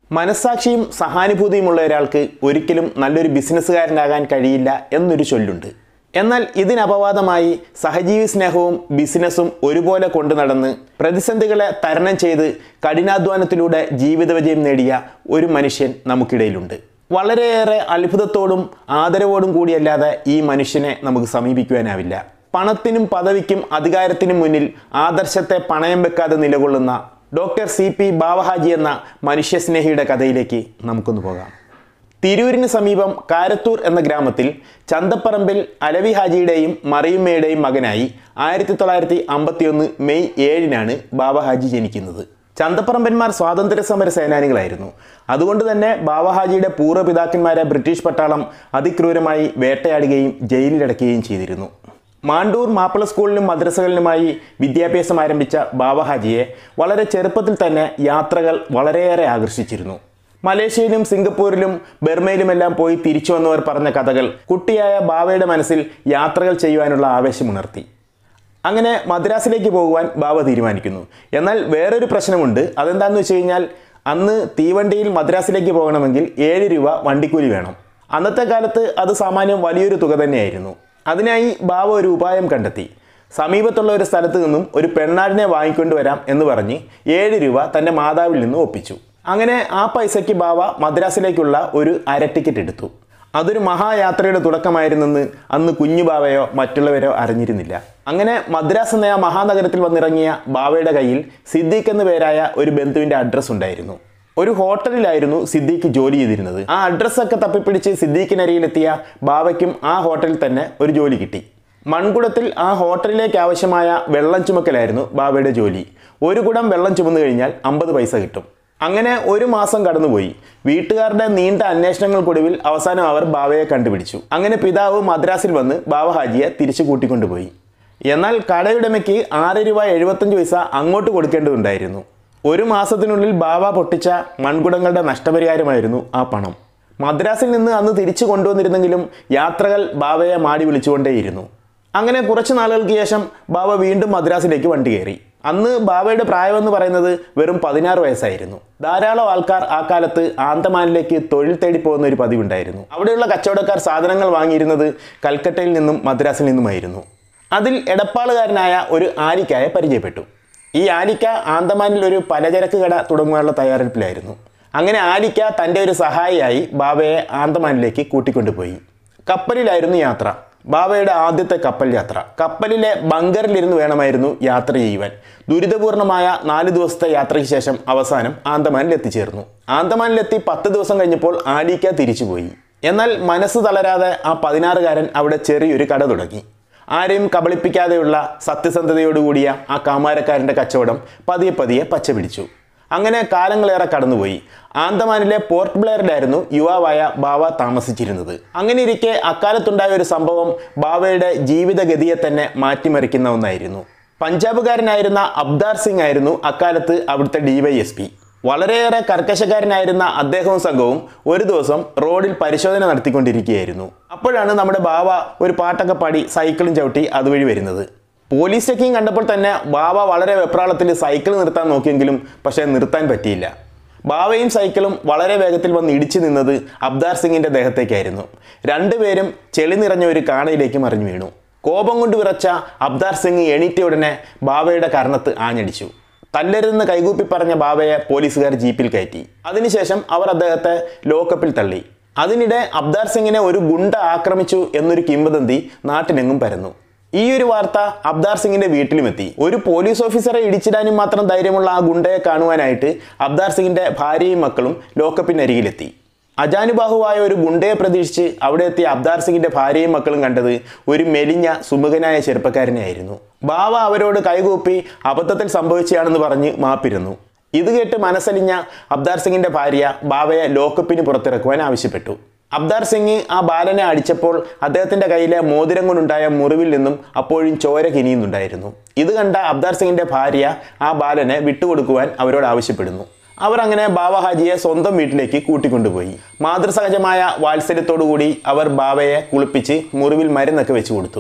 മനസ്സാക്ഷിയും സഹാനുഭൂതിയുമുള്ള ഒരാൾക്ക് ഒരിക്കലും നല്ലൊരു ബിസിനസ്സുകാരനാകാൻ കഴിയില്ല എന്നൊരു ചൊല്ലുണ്ട് എന്നാൽ ഇതിനപവാദമായി സഹജീവി സ്നേഹവും ബിസിനസ്സും ഒരുപോലെ കൊണ്ടു നടന്ന് പ്രതിസന്ധികളെ തരണം ചെയ്ത് കഠിനാധ്വാനത്തിലൂടെ ജീവിത വിജയം നേടിയ ഒരു മനുഷ്യൻ നമുക്കിടയിലുണ്ട് വളരെയേറെ അത്ഭുതത്തോടും ആദരവോടും കൂടിയല്ലാതെ ഈ മനുഷ്യനെ നമുക്ക് സമീപിക്കുവാനാവില്ല പണത്തിനും പദവിക്കും അധികാരത്തിനും മുന്നിൽ ആദർശത്തെ പണയം വെക്കാതെ നിലകൊള്ളുന്ന ഡോക്ടർ സി പി ബാവഹാജി എന്ന മനുഷ്യസ്നേഹിയുടെ കഥയിലേക്ക് നമുക്കൊന്ന് പോകാം തിരൂരിന് സമീപം കാരത്തൂർ എന്ന ഗ്രാമത്തിൽ ചന്തപ്പറമ്പിൽ അലവി ഹാജിയുടെയും മറിയുമ്മയുടെയും മകനായി ആയിരത്തി തൊള്ളായിരത്തി അമ്പത്തിയൊന്ന് മെയ് ഏഴിനാണ് ബാബഹാജി ജനിക്കുന്നത് ചന്തപ്പറമ്പന്മാർ സ്വാതന്ത്ര്യ സമര സേനാനികളായിരുന്നു അതുകൊണ്ട് തന്നെ ബാബഹാജിയുടെ പൂർവ്വപിതാക്കന്മാരെ ബ്രിട്ടീഷ് പട്ടാളം അതിക്രൂരമായി വേട്ടയാടുകയും ജയിലിലടയ്ക്കുകയും ചെയ്തിരുന്നു മാണ്ടൂർ മാപ്പിള സ്കൂളിലും മദ്രസകളിലുമായി വിദ്യാഭ്യാസം ആരംഭിച്ച ബാബഹാജിയെ വളരെ ചെറുപ്പത്തിൽ തന്നെ യാത്രകൾ വളരെയേറെ ആകർഷിച്ചിരുന്നു മലേഷ്യയിലും സിംഗപ്പൂരിലും ബർമയിലുമെല്ലാം പോയി തിരിച്ചു വന്നവർ പറഞ്ഞ കഥകൾ കുട്ടിയായ ബാവയുടെ മനസ്സിൽ യാത്രകൾ ചെയ്യുവാനുള്ള ആവേശമുണർത്തി അങ്ങനെ മദ്രാസിലേക്ക് പോകുവാൻ ബാബ തീരുമാനിക്കുന്നു എന്നാൽ വേറൊരു പ്രശ്നമുണ്ട് അതെന്താണെന്ന് വെച്ച് കഴിഞ്ഞാൽ അന്ന് തീവണ്ടിയിൽ മദ്രാസിലേക്ക് പോകണമെങ്കിൽ ഏഴ് രൂപ വണ്ടിക്കൂലി വേണം അന്നത്തെ കാലത്ത് അത് സാമാന്യം വലിയൊരു തുക തന്നെയായിരുന്നു അതിനായി ബാബ ഒരു ഉപായം കണ്ടെത്തി സമീപത്തുള്ള ഒരു സ്ഥലത്ത് നിന്നും ഒരു പെണ്ണാടിനെ വാങ്ങിക്കൊണ്ടുവരാം എന്ന് പറഞ്ഞ് ഏഴ് രൂപ തൻ്റെ മാതാവിൽ നിന്ന് ഒപ്പിച്ചു അങ്ങനെ ആ പൈസയ്ക്ക് ബാവ മദ്രാസിലേക്കുള്ള ഒരു അര ടിക്കറ്റ് എടുത്തു അതൊരു മഹായാത്രയുടെ തുടക്കമായിരുന്നെന്ന് അന്ന് കുഞ്ഞു ബാവയോ മറ്റുള്ളവരോ അറിഞ്ഞിരുന്നില്ല അങ്ങനെ മദ്രാസ് എന്ന ആ മഹാനഗരത്തിൽ വന്നിറങ്ങിയ ബാവയുടെ കയ്യിൽ സിദ്ദീഖ് എന്ന പേരായ ഒരു ബന്ധുവിൻ്റെ അഡ്രസ്സ് ഉണ്ടായിരുന്നു ഒരു ഹോട്ടലിലായിരുന്നു സിദ്ദീഖ് ജോലി ചെയ്തിരുന്നത് ആ അഡ്രസ്സൊക്കെ തപ്പിപ്പിടിച്ച് സിദ്ദീഖിനരിയിലെത്തിയ ബാവയ്ക്കും ആ ഹോട്ടലിൽ തന്നെ ഒരു ജോലി കിട്ടി മൺകുടത്തിൽ ആ ഹോട്ടലിലേക്ക് ആവശ്യമായ വെള്ളം ചുമക്കലായിരുന്നു ബാവയുടെ ജോലി ഒരു കുടം വെള്ളം ചുമന്നു കഴിഞ്ഞാൽ അമ്പത് പൈസ കിട്ടും അങ്ങനെ ഒരു മാസം കടന്നുപോയി വീട്ടുകാരുടെ നീണ്ട അന്വേഷണങ്ങൾക്കൊടുവിൽ അവസാനം അവർ ബാവയെ കണ്ടുപിടിച്ചു അങ്ങനെ പിതാവ് മദ്രാസിൽ വന്ന് ബാവ ഹാജിയെ തിരിച്ചു കൂട്ടിക്കൊണ്ടുപോയി എന്നാൽ കടയുടമയ്ക്ക് ആറ് രൂപ എഴുപത്തഞ്ച് പൈസ അങ്ങോട്ട് കൊടുക്കേണ്ടതുണ്ടായിരുന്നു ഒരു മാസത്തിനുള്ളിൽ ബാവ പൊട്ടിച്ച മൺകുടങ്ങളുടെ നഷ്ടപരിഹാരമായിരുന്നു ആ പണം മദ്രാസിൽ നിന്ന് അന്ന് തിരിച്ചു കൊണ്ടുവന്നിരുന്നെങ്കിലും യാത്രകൾ ബാവയെ മാടി വിളിച്ചുകൊണ്ടേയിരുന്നു അങ്ങനെ കുറച്ച് നാളുകൾക്ക് ശേഷം ബാവ വീണ്ടും മദ്രാസിലേക്ക് വണ്ടി കയറി അന്ന് ബാവയുടെ പ്രായമെന്ന് പറയുന്നത് വെറും പതിനാറ് വയസ്സായിരുന്നു ധാരാളം ആൾക്കാർ ആ കാലത്ത് ആന്തമാനിലേക്ക് തൊഴിൽ തേടി പോകുന്ന ഒരു പതിവുണ്ടായിരുന്നു അവിടെയുള്ള കച്ചവടക്കാർ സാധനങ്ങൾ വാങ്ങിയിരുന്നത് കൽക്കട്ടയിൽ നിന്നും മദ്രാസിൽ നിന്നുമായിരുന്നു അതിൽ എടപ്പാളുകാരനായ ഒരു ആലിക്കായെ പരിചയപ്പെട്ടു ഈ ആലിക്ക ആന്തമാനിൽ ഒരു പലചരക്ക് കട തുടങ്ങുവാനുള്ള തയ്യാറെടുപ്പിലായിരുന്നു അങ്ങനെ ആലിക്ക തൻ്റെ ഒരു സഹായിയായി ബാബയെ ആന്തമാനിലേക്ക് കൂട്ടിക്കൊണ്ടുപോയി കപ്പലിലായിരുന്നു യാത്ര ബാബയുടെ ആദ്യത്തെ കപ്പൽ യാത്ര കപ്പലിലെ ബങ്കറിലിരുന്ന് വേണമായിരുന്നു യാത്ര ചെയ്യുവാൻ ദുരിതപൂർണമായ നാല് ദിവസത്തെ യാത്രയ്ക്ക് ശേഷം അവസാനം ആന്തമാനിൽ എത്തിച്ചേർന്നു ആന്തമാനിലെത്തി പത്ത് ദിവസം കഴിഞ്ഞപ്പോൾ ആലിക്ക തിരിച്ചുപോയി എന്നാൽ മനസ്സ് തളരാതെ ആ പതിനാറുകാരൻ അവിടെ ചെറിയൊരു കട തുടങ്ങി ആരെയും കബളിപ്പിക്കാതെയുള്ള സത്യസന്ധതയോടുകൂടിയ ആ കാമാരക്കാരൻ്റെ കച്ചവടം പതിയെ പതിയെ പച്ച പിടിച്ചു അങ്ങനെ കാലങ്ങളേറെ കടന്നുപോയി ആന്തമാനിലെ പോർട്ട് ബ്ലെയറിലായിരുന്നു യുവാവായ ബാവ താമസിച്ചിരുന്നത് അങ്ങനെ ഇരിക്കെ അക്കാലത്തുണ്ടായ ഒരു സംഭവം ബാവയുടെ ജീവിതഗതിയെ തന്നെ മാറ്റിമറിക്കുന്ന ഒന്നായിരുന്നു പഞ്ചാബുകാരനായിരുന്ന അബ്ദാർ സിംഗ് ആയിരുന്നു അക്കാലത്ത് അവിടുത്തെ ഡിവൈഎസ്പി വളരെയേറെ കർക്കശക്കാരനായിരുന്ന അദ്ദേഹവും സംഘവും ഒരു ദിവസം റോഡിൽ പരിശോധന നടത്തിക്കൊണ്ടിരിക്കുകയായിരുന്നു അപ്പോഴാണ് നമ്മുടെ ബാവ ഒരു പാട്ടൊക്കെ പാടി സൈക്കിളും ചവിട്ടി അതുവഴി വരുന്നത് പോലീസ് ചെക്കിങ് കണ്ടപ്പോൾ തന്നെ ബാവ വളരെ വെപ്രാളത്തിൽ സൈക്കിൾ നിർത്താൻ നോക്കിയെങ്കിലും പക്ഷേ നിർത്താൻ പറ്റിയില്ല ബാവയും സൈക്കിളും വളരെ വേഗത്തിൽ വന്ന് ഇടിച്ചു നിന്നത് അബ്ദാർ സിംഗിന്റെ ദേഹത്തേക്കായിരുന്നു രണ്ടുപേരും ചെളി നിറഞ്ഞ ഒരു കാണയിലേക്ക് മറിഞ്ഞു വീണു കോപം കൊണ്ട് വിറച്ച അബ്ദാർ സിംഗ് എണീറ്റ ഉടനെ ബാവയുടെ കർണത്ത് ആഞ്ഞടിച്ചു തല്ലരുതെന്ന് കൈകൂപ്പി പറഞ്ഞ ബാവയെ പോലീസുകാർ ജീപ്പിൽ കയറ്റി അതിനുശേഷം അവർ അദ്ദേഹത്തെ ലോക്കപ്പിൽ തള്ളി അതിനിടെ അബ്ദാർ സിംഗിനെ ഒരു ഗുണ്ട ആക്രമിച്ചു എന്നൊരു കിംവദന്തി നാട്ടിലെങ്ങും പരന്നു ഈ ഒരു വാർത്ത അബ്ദാർ സിംഗിന്റെ വീട്ടിലുമെത്തി ഒരു പോലീസ് ഓഫീസറെ ഇടിച്ചിടാനും മാത്രം ധൈര്യമുള്ള ആ ഗുണ്ടയെ കാണുവാനായിട്ട് അബ്ദാർ സിംഗിന്റെ ഭാര്യയും മക്കളും ലോക്കപ്പിനരികിലെത്തി അജാനുബാഹുവായ ഒരു ഗുണ്ടയെ പ്രതീക്ഷിച്ച് അവിടെ എത്തിയ അബ്ദാർ സിംഗിന്റെ ഭാര്യയും മക്കളും കണ്ടത് ഒരു മെലിഞ്ഞ സുമുഖനായ ചെറുപ്പക്കാരനെയായിരുന്നു ബാവ അവരോട് കൈകൂപ്പി അബദ്ധത്തിൽ സംഭവിച്ചതാണെന്ന് പറഞ്ഞ് മാപ്പിരുന്നു ഇത് കേട്ട് മനസ്സലിഞ്ഞ അബ്ദാർ സിംഗിന്റെ ഭാര്യ ബാവയെ ലോക്കപ്പിന് പുറത്തിറക്കുവാൻ ആവശ്യപ്പെട്ടു അബ്ദാർ സിംഗ് ആ ബാലനെ അടിച്ചപ്പോൾ അദ്ദേഹത്തിന്റെ കയ്യിലെ മോതിരം കൊണ്ടുണ്ടായ മുറിവിൽ നിന്നും അപ്പോഴും ചോര കിനിയുന്നുണ്ടായിരുന്നു ഇത് കണ്ട അബ്ദാർ സിംഗിന്റെ ഭാര്യ ആ ബാലനെ വിട്ടുകൊടുക്കുവാൻ അവരോട് ആവശ്യപ്പെടുന്നു അവർ അങ്ങനെ ബാവഹാജിയെ സ്വന്തം വീട്ടിലേക്ക് കൂട്ടിക്കൊണ്ടുപോയി മാതൃസഹജമായ വാത്സല്യത്തോടുകൂടി അവർ ബാവയെ കുളിപ്പിച്ച് മുറിവിൽ മരുന്നൊക്കെ വെച്ചു കൊടുത്തു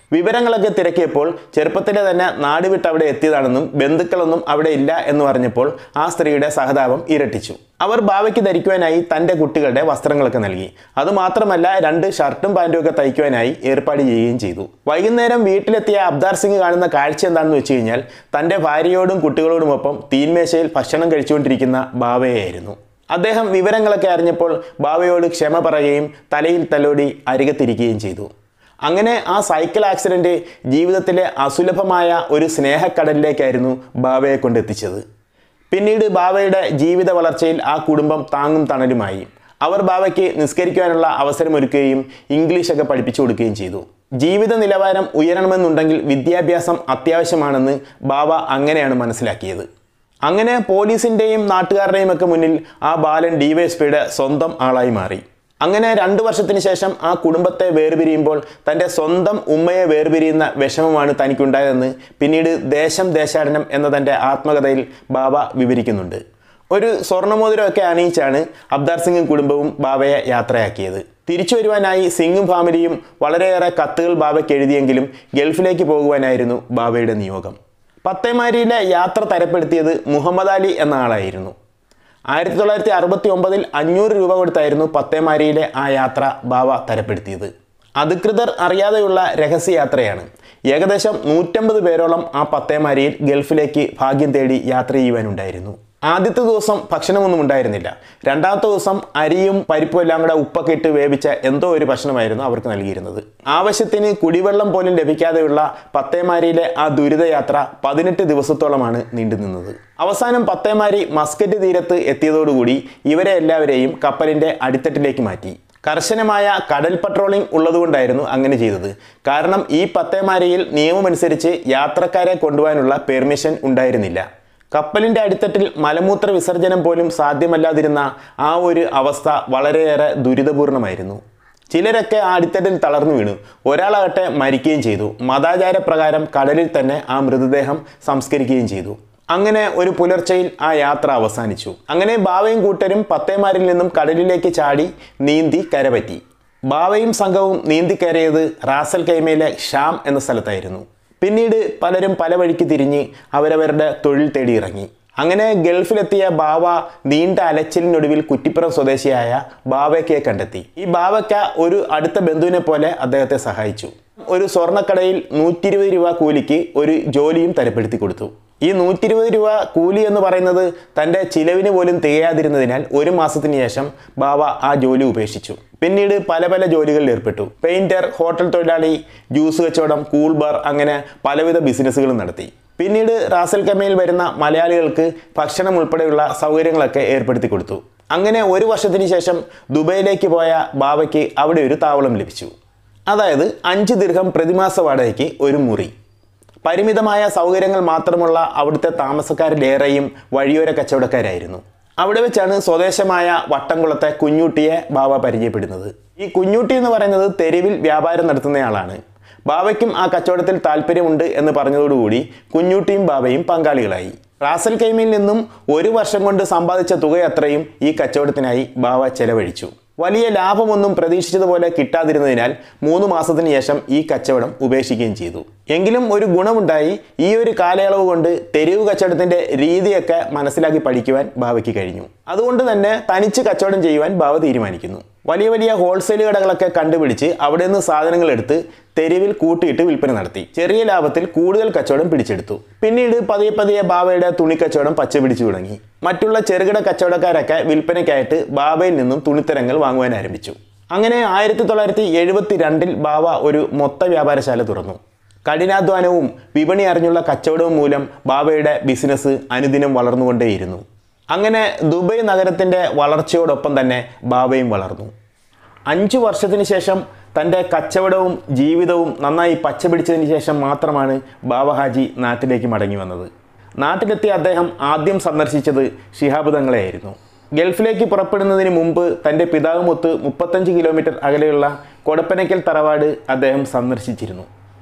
വിവരങ്ങളൊക്കെ തിരക്കിയപ്പോൾ ചെറുപ്പത്തിലെ തന്നെ നാട് വിട്ട് അവിടെ എത്തിയതാണെന്നും ബന്ധുക്കളൊന്നും അവിടെ ഇല്ല എന്ന് പറഞ്ഞപ്പോൾ ആ സ്ത്രീയുടെ സഹതാപം ഇരട്ടിച്ചു അവർ ഭാവയ്ക്ക് ധരിക്കുവാനായി തൻ്റെ കുട്ടികളുടെ വസ്ത്രങ്ങളൊക്കെ നൽകി അതുമാത്രമല്ല രണ്ട് ഷർട്ടും പാൻറ്റും ഒക്കെ തയ്ക്കുവാനായി ഏർപ്പാട് ചെയ്യുകയും ചെയ്തു വൈകുന്നേരം വീട്ടിലെത്തിയ അബ്ദാർ സിംഗ് കാണുന്ന കാഴ്ച എന്താണെന്ന് വെച്ച് കഴിഞ്ഞാൽ തൻ്റെ ഭാര്യയോടും കുട്ടികളോടുമൊപ്പം തീന്മേശയിൽ ഭക്ഷണം കഴിച്ചുകൊണ്ടിരിക്കുന്ന ഭാവയായിരുന്നു അദ്ദേഹം വിവരങ്ങളൊക്കെ അറിഞ്ഞപ്പോൾ ബാവയോട് ക്ഷമ പറയുകയും തലയിൽ തലോടി അരികത്തിരിക്കുകയും ചെയ്തു അങ്ങനെ ആ സൈക്കിൾ ആക്സിഡൻറ്റ് ജീവിതത്തിലെ അസുലഭമായ ഒരു സ്നേഹക്കടലിലേക്കായിരുന്നു ബാവയെ കൊണ്ടെത്തിച്ചത് പിന്നീട് ബാവയുടെ ജീവിത വളർച്ചയിൽ ആ കുടുംബം താങ്ങും തണലുമായി അവർ ബാവയ്ക്ക് നിസ്കരിക്കുവാനുള്ള അവസരമൊരുക്കുകയും ഇംഗ്ലീഷൊക്കെ പഠിപ്പിച്ചു കൊടുക്കുകയും ചെയ്തു ജീവിത നിലവാരം ഉയരണമെന്നുണ്ടെങ്കിൽ വിദ്യാഭ്യാസം അത്യാവശ്യമാണെന്ന് ബാവ അങ്ങനെയാണ് മനസ്സിലാക്കിയത് അങ്ങനെ പോലീസിൻ്റെയും നാട്ടുകാരുടെയും ഒക്കെ മുന്നിൽ ആ ബാലൻ ഡിവൈഎസ്പിയുടെ സ്വന്തം ആളായി മാറി അങ്ങനെ രണ്ടു വർഷത്തിന് ശേഷം ആ കുടുംബത്തെ വേർപിരിയുമ്പോൾ തൻ്റെ സ്വന്തം ഉമ്മയെ വേർപിരിയുന്ന വിഷമമാണ് തനിക്കുണ്ടായതെന്ന് പിന്നീട് ദേശം ദേശാടനം എന്ന തൻ്റെ ആത്മകഥയിൽ ബാബ വിവരിക്കുന്നുണ്ട് ഒരു സ്വർണ്ണമോതിരമൊക്കെ അണിയിച്ചാണ് അബ്ദാർ സിംഗും കുടുംബവും ബാബയെ യാത്രയാക്കിയത് തിരിച്ചു വരുവാനായി സിംഗും ഫാമിലിയും വളരെയേറെ കത്തുകൾ ബാബയ്ക്ക് എഴുതിയെങ്കിലും ഗൾഫിലേക്ക് പോകുവാനായിരുന്നു ബാബയുടെ നിയോഗം പത്തേമാരിയിലെ യാത്ര തരപ്പെടുത്തിയത് മുഹമ്മദ് അലി എന്ന ആളായിരുന്നു ആയിരത്തി തൊള്ളായിരത്തി അറുപത്തി ഒമ്പതിൽ അഞ്ഞൂറ് രൂപ കൊടുത്തായിരുന്നു പത്തേമാരിയിലെ ആ യാത്ര ബാവ തരപ്പെടുത്തിയത് അധികൃതർ അറിയാതെയുള്ള രഹസ്യയാത്രയാണ് ഏകദേശം നൂറ്റമ്പത് പേരോളം ആ പത്തേമാരിയിൽ ഗൾഫിലേക്ക് ഭാഗ്യം തേടി യാത്ര ചെയ്യുവാനുണ്ടായിരുന്നു ആദ്യത്തെ ദിവസം ഭക്ഷണമൊന്നും ഉണ്ടായിരുന്നില്ല രണ്ടാമത്തെ ദിവസം അരിയും പരിപ്പും എല്ലാം കൂടെ ഉപ്പൊക്കെ ഇട്ട് വേവിച്ച എന്തോ ഒരു ഭക്ഷണമായിരുന്നു അവർക്ക് നൽകിയിരുന്നത് ആവശ്യത്തിന് കുടിവെള്ളം പോലും ലഭിക്കാതെയുള്ള പത്തേമാരിയിലെ ആ ദുരിതയാത്ര പതിനെട്ട് ദിവസത്തോളമാണ് നീണ്ടുനിന്നത് അവസാനം പത്തേമാരി മസ്കറ്റ് തീരത്ത് എത്തിയതോടുകൂടി ഇവരെ എല്ലാവരെയും കപ്പലിൻ്റെ അടിത്തട്ടിലേക്ക് മാറ്റി കർശനമായ കടൽ പട്രോളിംഗ് ഉള്ളതുകൊണ്ടായിരുന്നു അങ്ങനെ ചെയ്തത് കാരണം ഈ പത്തേമാരിയിൽ നിയമമനുസരിച്ച് യാത്രക്കാരെ കൊണ്ടുപോകാനുള്ള പെർമിഷൻ ഉണ്ടായിരുന്നില്ല കപ്പലിൻ്റെ അടിത്തട്ടിൽ മലമൂത്ര വിസർജനം പോലും സാധ്യമല്ലാതിരുന്ന ആ ഒരു അവസ്ഥ വളരെയേറെ ദുരിതപൂർണമായിരുന്നു ചിലരൊക്കെ ആ അടിത്തട്ടിൽ തളർന്നു വീണു ഒരാളാകട്ടെ മരിക്കുകയും ചെയ്തു മതാചാരപ്രകാരം കടലിൽ തന്നെ ആ മൃതദേഹം സംസ്കരിക്കുകയും ചെയ്തു അങ്ങനെ ഒരു പുലർച്ചയിൽ ആ യാത്ര അവസാനിച്ചു അങ്ങനെ ബാവയും കൂട്ടരും പത്തേമാരിൽ നിന്നും കടലിലേക്ക് ചാടി നീന്തി കരപറ്റി ബാവയും സംഘവും നീന്തി കയറിയത് റാസൽ കൈമയിലെ ഷാം എന്ന സ്ഥലത്തായിരുന്നു പിന്നീട് പലരും പല വഴിക്ക് തിരിഞ്ഞ് അവരവരുടെ തൊഴിൽ തേടി ഇറങ്ങി അങ്ങനെ ഗൾഫിലെത്തിയ ബാവ നീണ്ട അലച്ചിലിനൊടുവിൽ കുറ്റിപ്പുറം സ്വദേശിയായ ബാവയ്ക്കയെ കണ്ടെത്തി ഈ ബാവയ്ക്ക ഒരു അടുത്ത ബന്ധുവിനെ പോലെ അദ്ദേഹത്തെ സഹായിച്ചു ഒരു സ്വർണ്ണക്കടയിൽ നൂറ്റി ഇരുപത് രൂപ കൂലിക്ക് ഒരു ജോലിയും തരപ്പെടുത്തി കൊടുത്തു ഈ നൂറ്റി ഇരുപത് രൂപ കൂലി എന്ന് പറയുന്നത് തൻ്റെ ചിലവിന് പോലും തികയാതിരുന്നതിനാൽ ഒരു മാസത്തിന് ശേഷം ബാവ ആ ജോലി ഉപേക്ഷിച്ചു പിന്നീട് പല പല ജോലികളിൽ ഏർപ്പെട്ടു പെയിൻറ്റർ ഹോട്ടൽ തൊഴിലാളി ജ്യൂസ് കച്ചവടം കൂൾ ബാർ അങ്ങനെ പലവിധ ബിസിനസ്സുകളും നടത്തി പിന്നീട് റാസൽ കമയിൽ വരുന്ന മലയാളികൾക്ക് ഭക്ഷണം ഉൾപ്പെടെയുള്ള സൗകര്യങ്ങളൊക്കെ ഏർപ്പെടുത്തി കൊടുത്തു അങ്ങനെ ഒരു വർഷത്തിന് ശേഷം ദുബൈയിലേക്ക് പോയ ബാവയ്ക്ക് അവിടെ ഒരു താവളം ലഭിച്ചു അതായത് അഞ്ച് ദീർഘം പ്രതിമാസ വാടകയ്ക്ക് ഒരു മുറി പരിമിതമായ സൗകര്യങ്ങൾ മാത്രമുള്ള അവിടുത്തെ താമസക്കാരിലേറെയും വഴിയോര കച്ചവടക്കാരായിരുന്നു അവിടെ വെച്ചാണ് സ്വദേശമായ വട്ടംകുളത്തെ കുഞ്ഞൂട്ടിയെ ബാവ പരിചയപ്പെടുന്നത് ഈ കുഞ്ഞൂട്ടി എന്ന് പറയുന്നത് തെരുവിൽ വ്യാപാരം നടത്തുന്നയാളാണ് ബാവയ്ക്കും ആ കച്ചവടത്തിൽ താല്പര്യമുണ്ട് എന്ന് പറഞ്ഞതോടുകൂടി കുഞ്ഞൂട്ടിയും ബാവയും പങ്കാളികളായി റാസൽ കൈമയിൽ നിന്നും ഒരു വർഷം കൊണ്ട് സമ്പാദിച്ച തുകയത്രയും ഈ കച്ചവടത്തിനായി ബാവ ചെലവഴിച്ചു വലിയ ലാഭമൊന്നും പ്രതീക്ഷിച്ചതുപോലെ കിട്ടാതിരുന്നതിനാൽ മൂന്ന് മാസത്തിന് ശേഷം ഈ കച്ചവടം ഉപേക്ഷിക്കുകയും ചെയ്തു എങ്കിലും ഒരു ഗുണമുണ്ടായി ഈ ഒരു കാലയളവ് കൊണ്ട് തെരുവ് കച്ചവടത്തിന്റെ രീതിയൊക്കെ മനസ്സിലാക്കി പഠിക്കുവാൻ ബാവയ്ക്ക് കഴിഞ്ഞു അതുകൊണ്ട് തന്നെ തനിച്ച് കച്ചവടം ചെയ്യുവാൻ ബാവ തീരുമാനിക്കുന്നു വലിയ വലിയ ഹോൾസെയിൽ കടകളൊക്കെ കണ്ടുപിടിച്ച് അവിടെ നിന്ന് സാധനങ്ങൾ എടുത്ത് തെരുവിൽ കൂട്ടിയിട്ട് വിൽപ്പന നടത്തി ചെറിയ ലാഭത്തിൽ കൂടുതൽ കച്ചവടം പിടിച്ചെടുത്തു പിന്നീട് പതിയെ പതിയെ ബാവയുടെ തുണിക്കച്ചവടം പച്ചപിടിച്ചു തുടങ്ങി മറ്റുള്ള ചെറുകിട കച്ചവടക്കാരൊക്കെ വിൽപ്പനയ്ക്കായിട്ട് ബാബയിൽ നിന്നും തുണിത്തരങ്ങൾ വാങ്ങുവാൻ ആരംഭിച്ചു അങ്ങനെ ആയിരത്തി തൊള്ളായിരത്തി എഴുപത്തി രണ്ടിൽ ബാവ ഒരു മൊത്ത വ്യാപാരശാല തുറന്നു കഠിനാധ്വാനവും വിപണി അറിഞ്ഞുള്ള കച്ചവടവും മൂലം ബാബയുടെ ബിസിനസ് അനുദിനം വളർന്നുകൊണ്ടേയിരുന്നു അങ്ങനെ ദുബൈ നഗരത്തിൻ്റെ വളർച്ചയോടൊപ്പം തന്നെ ബാബയും വളർന്നു അഞ്ചു വർഷത്തിന് ശേഷം തൻ്റെ കച്ചവടവും ജീവിതവും നന്നായി പച്ചപിടിച്ചതിന് ശേഷം മാത്രമാണ് ബാബ ഹാജി നാട്ടിലേക്ക് മടങ്ങി വന്നത് നാട്ടിലെത്തിയ അദ്ദേഹം ആദ്യം സന്ദർശിച്ചത് ശിഹാബ് തങ്ങളെയായിരുന്നു ഗൾഫിലേക്ക് പുറപ്പെടുന്നതിന് മുമ്പ് തൻ്റെ പിതാവുമൊത്ത് മുപ്പത്തഞ്ച് കിലോമീറ്റർ അകലെയുള്ള കൊടപ്പനയ്ക്കൽ തറവാട് അദ്ദേഹം സന്ദർശിച്ചിരുന്നു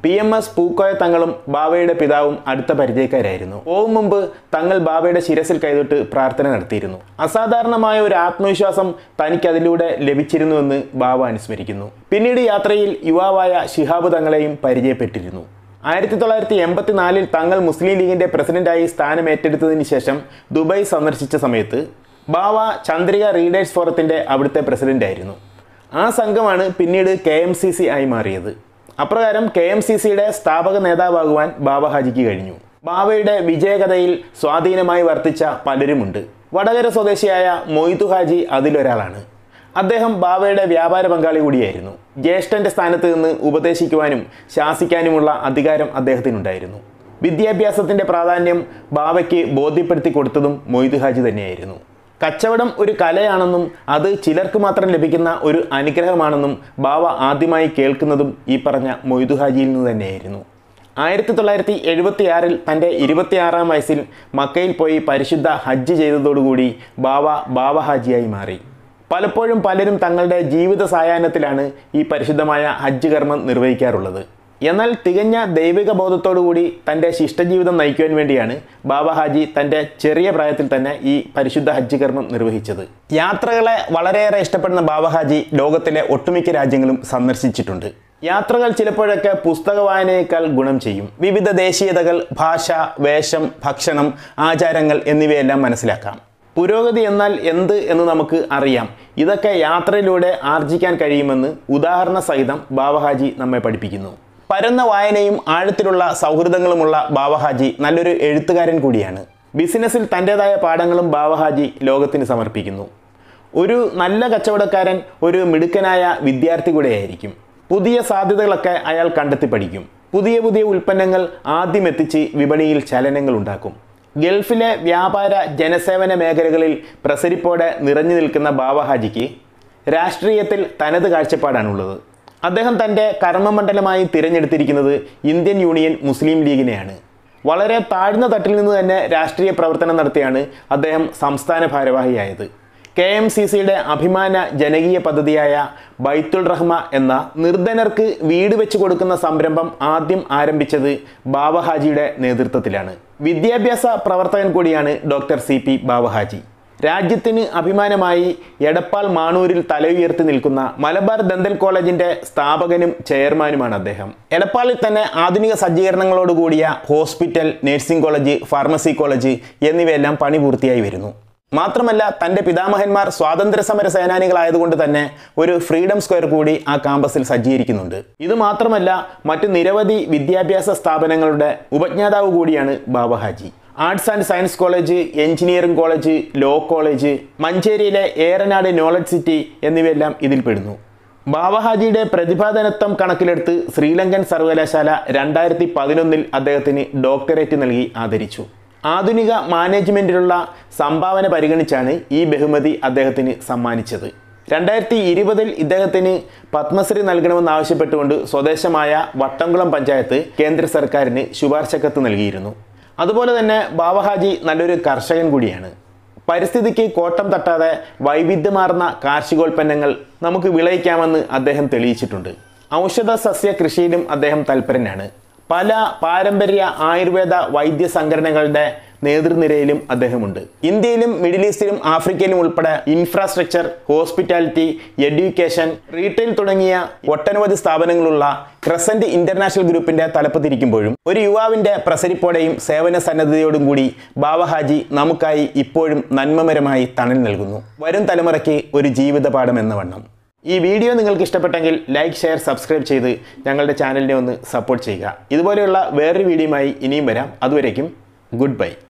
പി എം എസ് പൂക്കോയ തങ്ങളും ബാബയുടെ പിതാവും അടുത്ത പരിചയക്കാരായിരുന്നു പോകും മുമ്പ് തങ്ങൾ ബാബയുടെ ശിരസിൽ കൈതൊട്ട് പ്രാർത്ഥന നടത്തിയിരുന്നു അസാധാരണമായ ഒരു ആത്മവിശ്വാസം തനിക്ക് അതിലൂടെ ലഭിച്ചിരുന്നുവെന്ന് ബാബ അനുസ്മരിക്കുന്നു പിന്നീട് യാത്രയിൽ യുവാവായ ശിഹാബ് തങ്ങളെയും പരിചയപ്പെട്ടിരുന്നു ആയിരത്തി തൊള്ളായിരത്തി എൺപത്തിനാലിൽ തങ്ങൾ മുസ്ലിം ലീഗിന്റെ പ്രസിഡന്റായി സ്ഥാനമേറ്റെടുത്തതിന് ശേഷം ദുബായ് സന്ദർശിച്ച സമയത്ത് ബാവ ചന്ദ്രിക റീഡേഴ്സ് ഫോറത്തിന്റെ അവിടുത്തെ പ്രസിഡന്റായിരുന്നു ആ സംഘമാണ് പിന്നീട് കെ എം സി സി ആയി മാറിയത് അപ്രകാരം കെ എം സി സിയുടെ സ്ഥാപക നേതാവാകുവാൻ ബാബ ഹാജിക്ക് കഴിഞ്ഞു ബാബയുടെ വിജയകഥയിൽ സ്വാധീനമായി വർത്തിച്ച പലരുമുണ്ട് വടകര സ്വദേശിയായ മൊയ്തു ഹാജി അതിലൊരാളാണ് അദ്ദേഹം ബാബയുടെ വ്യാപാര പങ്കാളി കൂടിയായിരുന്നു ജ്യേഷ്ഠന്റെ സ്ഥാനത്ത് നിന്ന് ഉപദേശിക്കുവാനും ശാസിക്കാനുമുള്ള അധികാരം അദ്ദേഹത്തിനുണ്ടായിരുന്നു വിദ്യാഭ്യാസത്തിന്റെ പ്രാധാന്യം ബാബയ്ക്ക് ബോധ്യപ്പെടുത്തി കൊടുത്തതും മൊയ്തു ഹാജി തന്നെയായിരുന്നു കച്ചവടം ഒരു കലയാണെന്നും അത് ചിലർക്ക് മാത്രം ലഭിക്കുന്ന ഒരു അനുഗ്രഹമാണെന്നും ബാവ ആദ്യമായി കേൾക്കുന്നതും ഈ പറഞ്ഞ മൊയ്തു ഹാജിയിൽ നിന്ന് തന്നെയായിരുന്നു ആയിരത്തി തൊള്ളായിരത്തി എഴുപത്തിയാറിൽ തൻ്റെ ഇരുപത്തിയാറാം വയസ്സിൽ മക്കയിൽ പോയി പരിശുദ്ധ ഹജ്ജ് ചെയ്തതോടുകൂടി ബാവ ബാവ ഹാജിയായി മാറി പലപ്പോഴും പലരും തങ്ങളുടെ ജീവിത സായാഹ്നത്തിലാണ് ഈ പരിശുദ്ധമായ ഹജ്ജ് കർമ്മം നിർവഹിക്കാറുള്ളത് എന്നാൽ തികഞ്ഞ ദൈവിക ബോധത്തോടുകൂടി തൻ്റെ ശിഷ്ടജീവിതം നയിക്കുവാൻ വേണ്ടിയാണ് ബാബ ഹാജി തൻ്റെ ചെറിയ പ്രായത്തിൽ തന്നെ ഈ പരിശുദ്ധ ഹജ്ജ് കർമ്മം നിർവഹിച്ചത് യാത്രകളെ വളരെയേറെ ഇഷ്ടപ്പെടുന്ന ബാബ ഹാജി ലോകത്തിലെ ഒട്ടുമിക്ക രാജ്യങ്ങളും സന്ദർശിച്ചിട്ടുണ്ട് യാത്രകൾ ചിലപ്പോഴൊക്കെ പുസ്തക വായനയേക്കാൾ ഗുണം ചെയ്യും വിവിധ ദേശീയതകൾ ഭാഷ വേഷം ഭക്ഷണം ആചാരങ്ങൾ എന്നിവയെല്ലാം മനസ്സിലാക്കാം പുരോഗതി എന്നാൽ എന്ത് എന്ന് നമുക്ക് അറിയാം ഇതൊക്കെ യാത്രയിലൂടെ ആർജിക്കാൻ കഴിയുമെന്ന് ഉദാഹരണ സഹിതം ബാബഹാജി നമ്മെ പഠിപ്പിക്കുന്നു പരന്ന വായനയും ആഴത്തിലുള്ള സൗഹൃദങ്ങളുമുള്ള ബാബഹാജി നല്ലൊരു എഴുത്തുകാരൻ കൂടിയാണ് ബിസിനസ്സിൽ തൻ്റെതായ പാഠങ്ങളും ബാബഹാജി ലോകത്തിന് സമർപ്പിക്കുന്നു ഒരു നല്ല കച്ചവടക്കാരൻ ഒരു മിടുക്കനായ വിദ്യാർത്ഥി കൂടെയായിരിക്കും പുതിയ സാധ്യതകളൊക്കെ അയാൾ കണ്ടെത്തി പഠിക്കും പുതിയ പുതിയ ഉൽപ്പന്നങ്ങൾ ആദ്യം എത്തിച്ച് വിപണിയിൽ ചലനങ്ങൾ ഉണ്ടാക്കും ഗൾഫിലെ വ്യാപാര ജനസേവന മേഖലകളിൽ പ്രസരിപ്പോടെ നിറഞ്ഞു നിൽക്കുന്ന ബാബഹാജിക്ക് രാഷ്ട്രീയത്തിൽ തനത് കാഴ്ചപ്പാടാണുള്ളത് അദ്ദേഹം തൻ്റെ കർമ്മമണ്ഡലമായി തിരഞ്ഞെടുത്തിരിക്കുന്നത് ഇന്ത്യൻ യൂണിയൻ മുസ്ലിം ലീഗിനെയാണ് വളരെ താഴ്ന്ന തട്ടിൽ നിന്ന് തന്നെ രാഷ്ട്രീയ പ്രവർത്തനം നടത്തിയാണ് അദ്ദേഹം സംസ്ഥാന ഭാരവാഹിയായത് കെ എം സി സിയുടെ അഭിമാന ജനകീയ പദ്ധതിയായ ബൈത്തുൽ റഹ്മ എന്ന നിർധനർക്ക് വീട് വെച്ച് കൊടുക്കുന്ന സംരംഭം ആദ്യം ആരംഭിച്ചത് ബാബഹാജിയുടെ നേതൃത്വത്തിലാണ് വിദ്യാഭ്യാസ പ്രവർത്തകൻ കൂടിയാണ് ഡോക്ടർ സി പി ബാബഹാജി രാജ്യത്തിന് അഭിമാനമായി എടപ്പാൾ മാണൂരിൽ തലയുയർത്തി നിൽക്കുന്ന മലബാർ ദന്തൽ കോളേജിന്റെ സ്ഥാപകനും ചെയർമാനുമാണ് അദ്ദേഹം എടപ്പാളിൽ തന്നെ ആധുനിക സജ്ജീകരണങ്ങളോടുകൂടിയ hospital nursing college pharmacy college എന്നിവയെല്ലാം പണി പൂർത്തിയായി വരുന്നു മാത്രമല്ല തൻ്റെ പിതാമഹന്മാർ സ്വാതന്ത്ര്യ സമര സേനാനികളായതുകൊണ്ട് തന്നെ ഒരു ഫ്രീഡം സ്ക്വയർ കൂടി ആ കാമ്പസിൽ സജ്ജീകരിക്കുന്നുണ്ട് ഇത് മാത്രമല്ല മറ്റു നിരവധി വിദ്യാഭ്യാസ സ്ഥാപനങ്ങളുടെ ഉപജ്ഞാതാവ് കൂടിയാണ് Babahaji arts and science college engineering college law college മഞ്ചേരിയിലെ ഏറനാട് നോളജ് സിറ്റി എന്നിവയെല്ലാം ഇതിൽപ്പെടുന്നു ബാബഹാജിയുടെ പ്രതിഭാധനത്വം കണക്കിലെടുത്ത് ശ്രീലങ്കൻ സർവകലാശാല രണ്ടായിരത്തി പതിനൊന്നിൽ അദ്ദേഹത്തിന് ഡോക്ടറേറ്റ് നൽകി ആദരിച്ചു ആധുനിക മാനേജ്മെൻറ്റിലുള്ള സംഭാവന പരിഗണിച്ചാണ് ഈ ബഹുമതി അദ്ദേഹത്തിന് സമ്മാനിച്ചത് രണ്ടായിരത്തി ഇരുപതിൽ ഇദ്ദേഹത്തിന് പത്മശ്രീ നൽകണമെന്നാവശ്യപ്പെട്ടുകൊണ്ട് സ്വദേശമായ വട്ടംകുളം പഞ്ചായത്ത് കേന്ദ്ര സർക്കാരിന് ശുപാർശ കത്ത് നൽകിയിരുന്നു അതുപോലെ തന്നെ ബാബഹാജി നല്ലൊരു കർഷകൻ കൂടിയാണ് പരിസ്ഥിതിക്ക് കോട്ടം തട്ടാതെ വൈവിധ്യമാർന്ന കാർഷികോൽപ്പന്നങ്ങൾ നമുക്ക് വിളയിക്കാമെന്ന് അദ്ദേഹം തെളിയിച്ചിട്ടുണ്ട് ഔഷധ സസ്യ കൃഷിയിലും അദ്ദേഹം തൽപരനാണ് പല പാരമ്പര്യ ആയുർവേദ വൈദ്യ സംഘടനകളുടെ നേതൃനിരയിലും അദ്ദേഹമുണ്ട് ഇന്ത്യയിലും മിഡിൽ ഈസ്റ്റിലും ആഫ്രിക്കയിലും ഉൾപ്പെടെ ഇൻഫ്രാസ്ട്രക്ചർ ഹോസ്പിറ്റാലിറ്റി എഡ്യൂക്കേഷൻ റീറ്റെയിൽ തുടങ്ങിയ ഒട്ടനവധി സ്ഥാപനങ്ങളുള്ള ക്രസന്റ് ഇന്റർനാഷണൽ ഗ്രൂപ്പിന്റെ തലപ്പത്തിരിക്കുമ്പോഴും ഒരു യുവാവിന്റെ പ്രസരിപ്പോടെയും സേവന സന്നദ്ധതയോടും കൂടി ബാബഹാജി നമുക്കായി ഇപ്പോഴും നന്മമരമായി തണൽ നൽകുന്നു വരും തലമുറയ്ക്ക് ഒരു ജീവിത പാഠം എന്ന വണ്ണം ഈ വീഡിയോ നിങ്ങൾക്ക് ഇഷ്ടപ്പെട്ടെങ്കിൽ ലൈക്ക് ഷെയർ സബ്സ്ക്രൈബ് ചെയ്ത് ഞങ്ങളുടെ ചാനലിനെ ഒന്ന് സപ്പോർട്ട് ചെയ്യുക ഇതുപോലെയുള്ള വേറൊരു വീഡിയോയുമായി ഇനിയും വരാം അതുവരേക്കും ഗുഡ് ബൈ